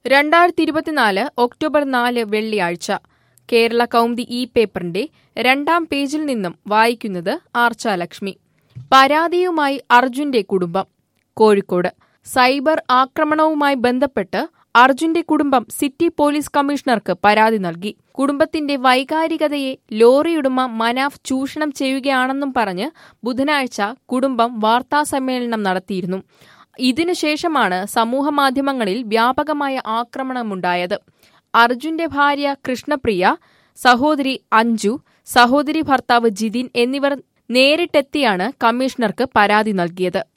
രണ്ടായിരത്തി ഇരുപത്തിനാല് ഒക്ടോബർ നാല് വെള്ളിയാഴ്ച കേരള കൗമുദി ഇ പേപ്പറിന്റെ രണ്ടാം പേജിൽ നിന്നും വായിക്കുന്നത് ആർച്ചാലക്ഷ്മി പരാതിയുമായി അർജുന്റെ കുടുംബം കോഴിക്കോട് സൈബർ ആക്രമണവുമായി ബന്ധപ്പെട്ട് അർജുന്റെ കുടുംബം സിറ്റി പോലീസ് കമ്മീഷണർക്ക് പരാതി നൽകി കുടുംബത്തിന്റെ വൈകാരികതയെ ലോറിയുടമ മനാഫ് ചൂഷണം ചെയ്യുകയാണെന്നും പറഞ്ഞ് ബുധനാഴ്ച കുടുംബം വാർത്താസമ്മേളനം നടത്തിയിരുന്നു ഇതിനുശേഷമാണ് സമൂഹമാധ്യമങ്ങളിൽ വ്യാപകമായ ആക്രമണമുണ്ടായത് അർജുന്റെ ഭാര്യ കൃഷ്ണപ്രിയ സഹോദരി അഞ്ജു സഹോദരി ഭർത്താവ് ജിതിൻ എന്നിവർ നേരിട്ടെത്തിയാണ് കമ്മീഷണർക്ക് പരാതി നൽകിയത്